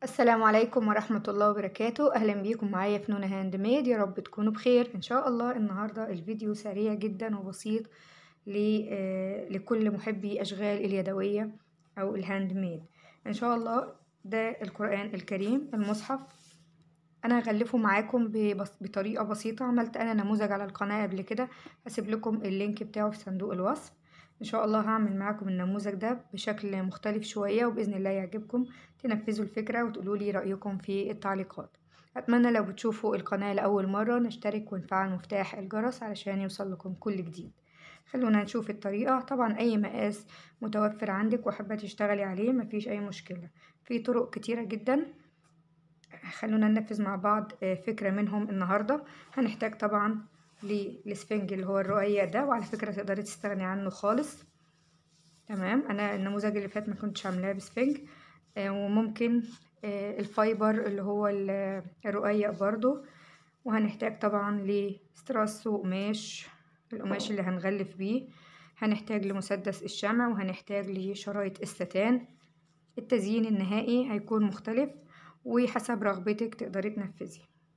السلام عليكم ورحمة الله وبركاته أهلا بيكم معايا في نونا هاند ميد يا رب تكونوا بخير إن شاء الله النهاردة الفيديو سريع جدا وبسيط ل- آه، لكل محبي أشغال اليدوية أو الهاند ميد إن شاء الله ده القرآن الكريم المصحف أنا هغلفه معاكم ببس- بطريقة بسيطة عملت أنا نموذج على القناة قبل كده هسيب لكم اللينك بتاعه في صندوق الوصف ان شاء الله هعمل معاكم النموذج ده بشكل مختلف شوية وبإذن الله يعجبكم تنفذوا الفكرة وتقولوا لي رأيكم في التعليقات أتمنى لو بتشوفوا القناة لأول مرة نشترك ونفعل مفتاح الجرس علشان يوصل لكم كل جديد خلونا نشوف الطريقة طبعا أي مقاس متوفر عندك وحابة تشتغلي عليه مفيش أي مشكلة في طرق كتيرة جدا خلونا ننفذ مع بعض آه، فكرة منهم النهاردة هنحتاج طبعا للسفنج اللي هو الرقيق ده وعلى فكرة تقدري تستغني عنه خالص تمام انا النموذج اللي فات ما كنتش عاملاه بسفنج آه وممكن آه الفايبر اللي هو ال- الرقيق برضو وهنحتاج طبعا لستراس وقماش القماش اللي هنغلف بيه هنحتاج لمسدس الشمع وهنحتاج لشرايط الستان التزيين النهائي هيكون مختلف وحسب رغبتك تقدري تنفذي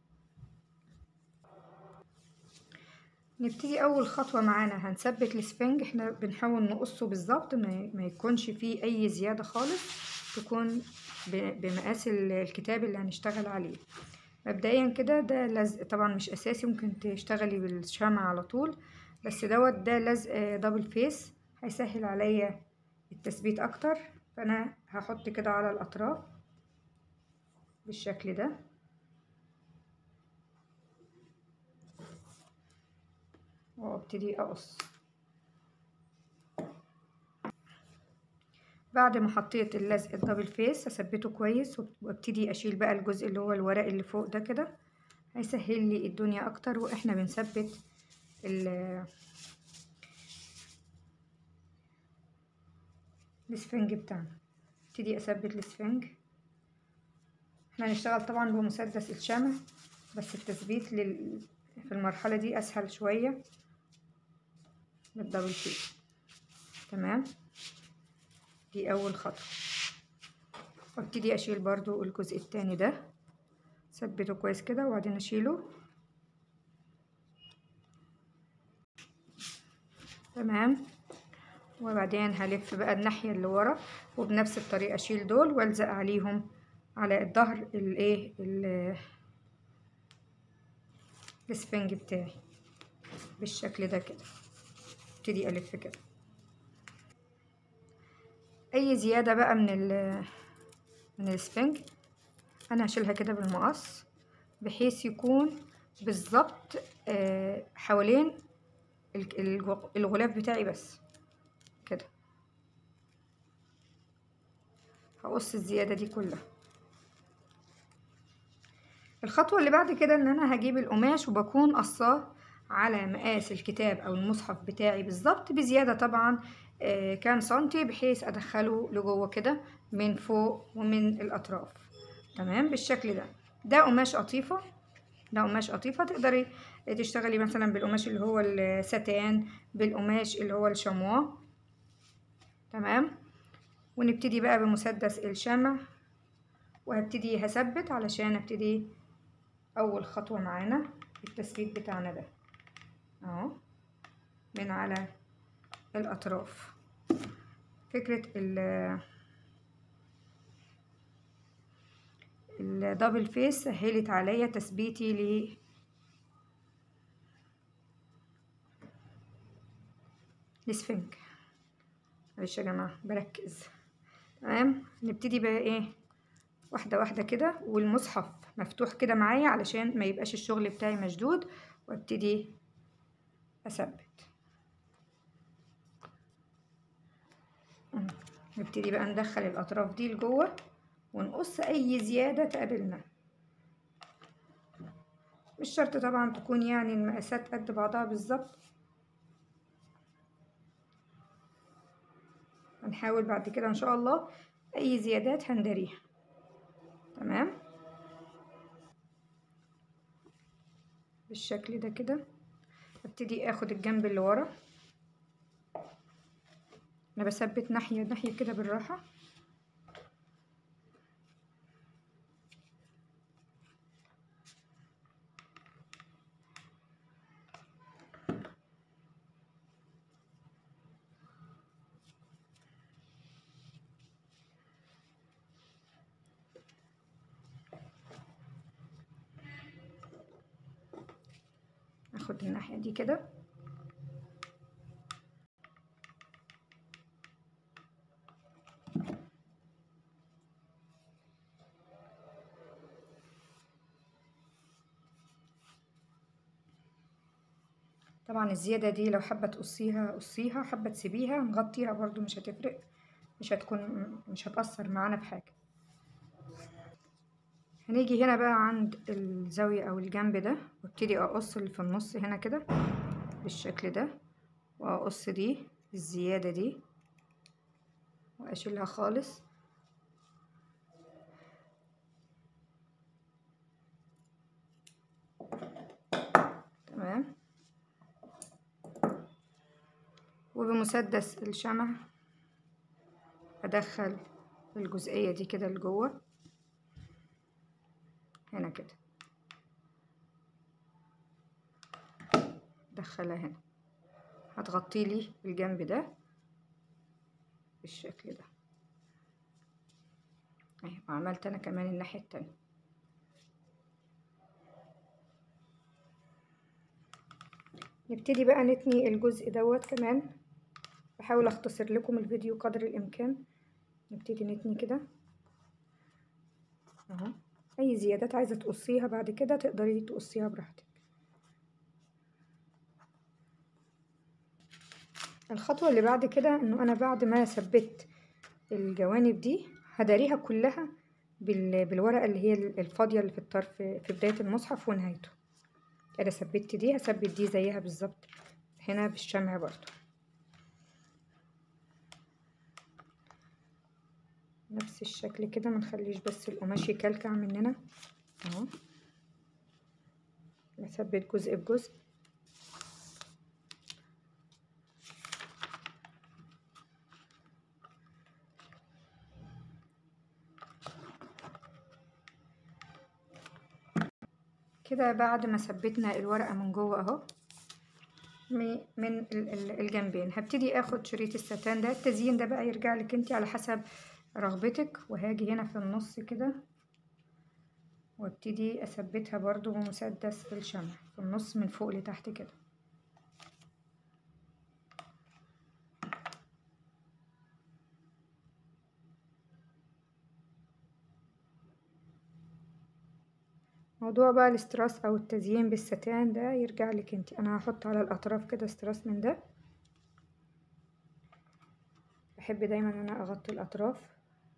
نبتدي اول خطوه معانا هنثبت السفنج احنا بنحاول نقصه بالظبط ما ما يكونش فيه اي زياده خالص تكون ب- بمقاس ال- الكتاب اللي هنشتغل عليه مبدئيا كده ده لزق طبعا مش اساسي ممكن تشتغلي بالشمع على طول بس دوت ده لزق دبل فيس هيسهل عليا التثبيت اكتر فانا هحط كده على الاطراف بالشكل ده وابتدي اقص بعد ما حطيت اللزق الدبل فيس اثبته كويس وابتدي اشيل بقى الجزء اللي هو الورق اللي فوق ده كده هيسهل لي الدنيا اكتر واحنا بنثبت ال السفنج بتاعنا ابتدي اثبت السفنج احنا هنشتغل طبعا بمسدس الشمع بس التثبيت لل... في المرحلة دي اسهل شوية بالدبل فيس تمام دي اول خطوة وابتدي اشيل برضو الجزء التاني ده ثبته كويس كده وبعدين اشيله تمام وبعدين هلف بقى الناحية اللي ورا وبنفس الطريقة اشيل دول والزق عليهم على الظهر الايه ال- السفنج بتاعي بالشكل ده كده ابتدي الف كده اي زيادة بقى من ال من السفنج انا هشيلها كده بالمقص بحيث يكون بالظبط آه، حوالين ال- الغ- الغلاف بتاعي بس كده هقص الزيادة دي كلها الخطوة اللي بعد كده ان انا هجيب القماش وبكون قصاه على مقاس الكتاب او المصحف بتاعي بالظبط بزيادة طبعا آه، كام سنتي بحيث ادخله لجوه كده من فوق ومن الاطراف تمام بالشكل ده ده قماش قطيفة ده قماش قطيفة تقدري تشتغلي مثلا بالقماش اللي هو الستان بالقماش اللي هو الشموا تمام ونبتدي بقى بمسدس الشمع وهبتدي هثبت علشان ابتدي اول خطوة معانا التثبيت بتاعنا ده اهو من على الاطراف فكرة ال الدبل فيس سهلت عليا تثبيتي ل السفنج معلش يا جماعة بركز تمام نبتدي بقى ايه واحدة واحدة كده والمصحف مفتوح كده معايا علشان ما يبقاش الشغل بتاعي مشدود وابتدي اثبت أهو. نبتدي بقى ندخل الاطراف دي لجوه ونقص اي زيادة تقابلنا مش شرط طبعا تكون يعني المقاسات قد بعضها بالظبط هنحاول بعد كده ان شاء الله اي زيادات هندريها تمام بالشكل ده كده ابتدي اخد الجنب اللي ورا انا بثبت ناحية ناحية كده بالراحة ناخد الناحية دي كده طبعا الزيادة دي لو حابة تقصيها قصيها حابة تسيبيها نغطيها برضو مش هتفرق مش هتكون مش هتأثر معانا في حاجة هنيجي هنا بقى عند الزاوية او الجنب ده وابتدي اقص اللي في النص هنا كده بالشكل ده واقص دي الزيادة دي واشيلها خالص تمام وبمسدس الشمع ادخل الجزئية دي كده لجوه هنا كده ادخلها هنا هتغطي لي الجنب ده بالشكل ده اهي وعملت انا كمان الناحية التانية نبتدي بقى نتني الجزء دوت كمان بحاول اختصر لكم الفيديو قدر الامكان نبتدي نتني كده اهو اي زيادات عايزه تقصيها بعد كده تقدري تقصيها براحتك الخطوه اللي بعد كده انه انا بعد ما ثبت الجوانب دي هداريها كلها بالورقه اللي هي الفاضيه اللي في الطرف في بدايه المصحف ونهايته كده ثبت دي هثبت دي زيها بالظبط هنا بالشمع برضو نفس الشكل كده منخليش بس القماش يكلكع مننا اهو نثبت جزء بجزء كده بعد ما ثبتنا الورقة من جوه اهو من الجنبين هبتدي اخد شريط الستان ده التزيين ده بقى يرجع لك انت على حسب رغبتك وهاجي هنا في النص كده وابتدي اثبتها برضو بمسدس الشمع في النص من فوق لتحت كده موضوع بقى الاستراس او التزيين بالستان ده يرجع لك انت انا هحط على الاطراف كده استراس من ده بحب دايما ان انا اغطي الاطراف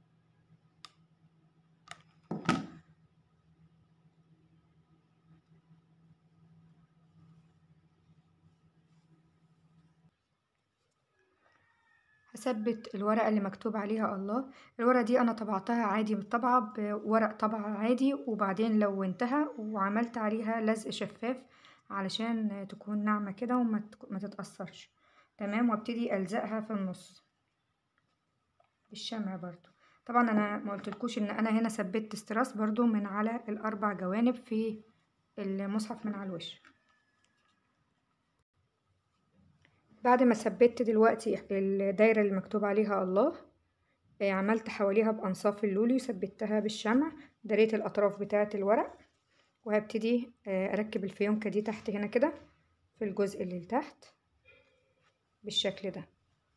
هثبت الورقة اللي مكتوب عليها الله الورقة دي أنا طبعتها عادي بالطبعة بورق طبعة عادي وبعدين لونتها وعملت عليها لزق شفاف علشان تكون ناعمة كده وما تتأثرش تمام وابتدي ألزقها في النص بالشمع برضو طبعا أنا ما قلتلكوش إن أنا هنا ثبت استراس برضو من على الأربع جوانب في المصحف من على الوش بعد ما ثبت دلوقتي الدايرة اللي مكتوب عليها الله عملت حواليها بأنصاف اللولي وثبتها بالشمع دريت الأطراف بتاعة الورق وهبتدي أركب الفيونكة دي تحت هنا كده في الجزء اللي تحت بالشكل ده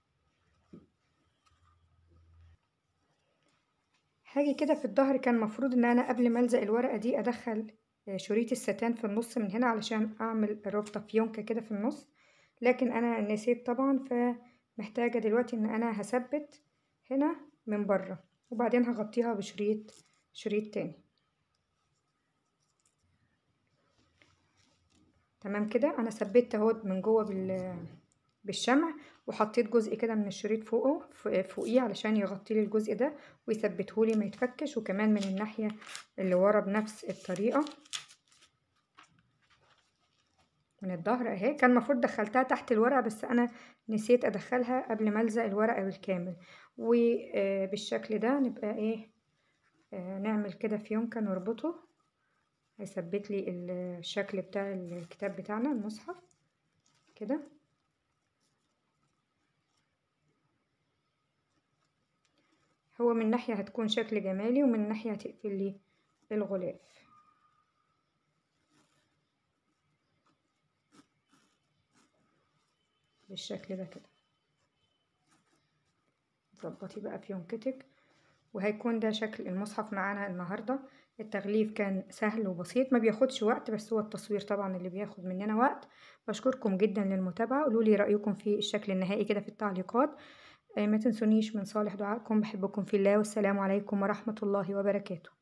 هاجي كده في الظهر كان مفروض ان انا قبل ما الزق الورقة دي ادخل شريط الستان في النص من هنا علشان اعمل ربطة فيونكة كده في النص لكن انا نسيت طبعا فمحتاجة دلوقتي ان انا هثبت هنا من بره وبعدين هغطيها بشريط شريط تاني تمام كده انا ثبت اهو من جوه بال بالشمع وحطيت جزء كده من الشريط فوقه فوقيه علشان يغطي لي الجزء ده ويثبته لي ما يتفكش وكمان من الناحيه اللي ورا بنفس الطريقه من الظهر اهي كان المفروض دخلتها تحت الورقه بس انا نسيت ادخلها قبل ما الزق الورقه بالكامل وبالشكل ده نبقى ايه نعمل كده فيونكه نربطه هيثبت لي الشكل بتاع الكتاب بتاعنا المصحف كده هو من ناحية هتكون شكل جمالي ومن ناحية هتقفل لي الغلاف بالشكل ده كده تظبطي بقى في يونكتك وهيكون ده شكل المصحف معانا النهاردة التغليف كان سهل وبسيط ما بياخدش وقت بس هو التصوير طبعا اللي بياخد مننا وقت بشكركم جدا للمتابعة قولولي رأيكم في الشكل النهائي كده في التعليقات ما تنسونيش من صالح دعائكم بحبكم في الله والسلام عليكم ورحمة الله وبركاته